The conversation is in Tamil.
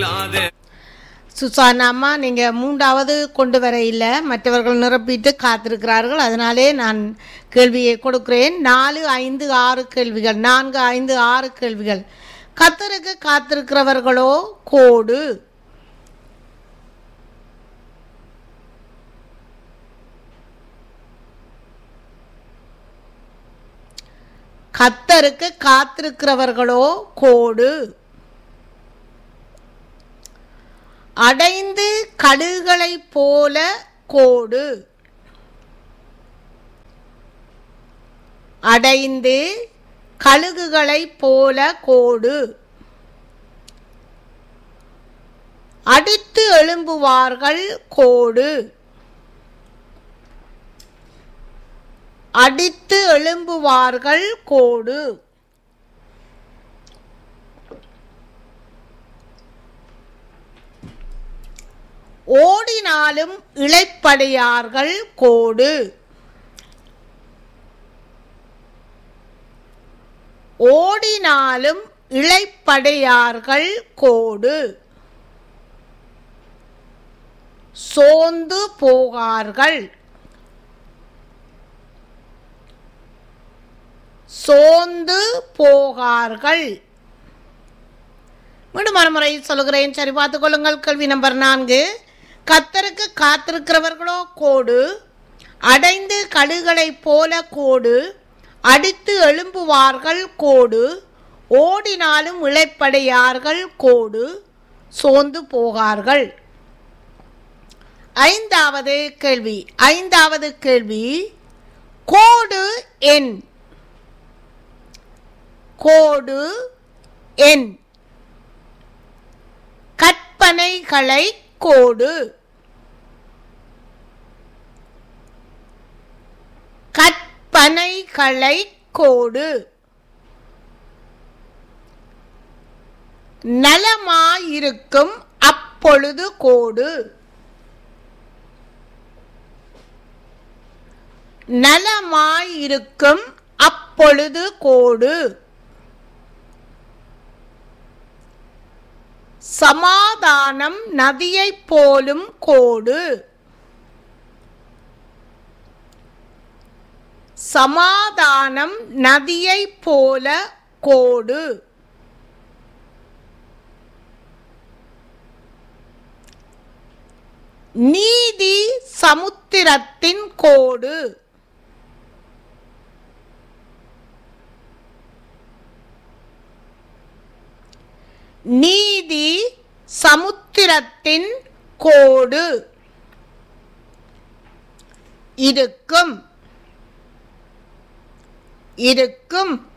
இல்லாத சுசானா அம்மா நீங்கள் மூன்றாவது கொண்டு வர இல்லை மற்றவர்கள் நிரப்பிட்டு காத்திருக்கிறார்கள் அதனாலே நான் கேள்வியை கொடுக்கிறேன் நாலு ஐந்து ஆறு கேள்விகள் நான்கு ஐந்து ஆறு கேள்விகள் கத்தருக்கு காத்திருக்கிறவர்களோ கோடு கத்தருக்கு காத்திருக்கிறவர்களோ கோடு அடைந்து கடுகளைப் போல கோடு அடைந்து கழுகுகளைப் போல கோடு அடித்து எழும்புவார்கள் கோடு அடித்து எழும்புவார்கள் கோடு ஓடினாலும் இளைப்படையார்கள் கோடு ஓடினாலும் இளைப்படையார்கள் கோடு சோர்ந்து போகார்கள் சோர்ந்து போகார்கள் மீண்டும் மறுமுறை சொல்கிறேன் சரி பார்த்துக் கொள்ளுங்கள் கேள்வி நம்பர் நான்கு கத்தருக்கு காத்திருக்கிறவர்களோ கோடு அடைந்து கடுகளைப் போல கோடு அடித்து எழும்புவார்கள் கோடு ஓடினாலும் இளைப்படையார்கள் கோடு சோர்ந்து போகார்கள் ஐந்தாவது கேள்வி ஐந்தாவது கேள்வி கோடு எண் கோடு எண் கற்பனைகளை கோடு கற்பனைகளை கோடு நலமாயிருக்கும் அப்பொழுது கோடு நலமாயிருக்கும் அப்பொழுது கோடு சமாதானம் நதியைப் போலும் கோடு சமாதானம் நதியைப் போல கோடு நீதி சமுத்திரத்தின் கோடு நீதி சமுத்திரத்தின் கோடு இருக்கும் இருக்கும்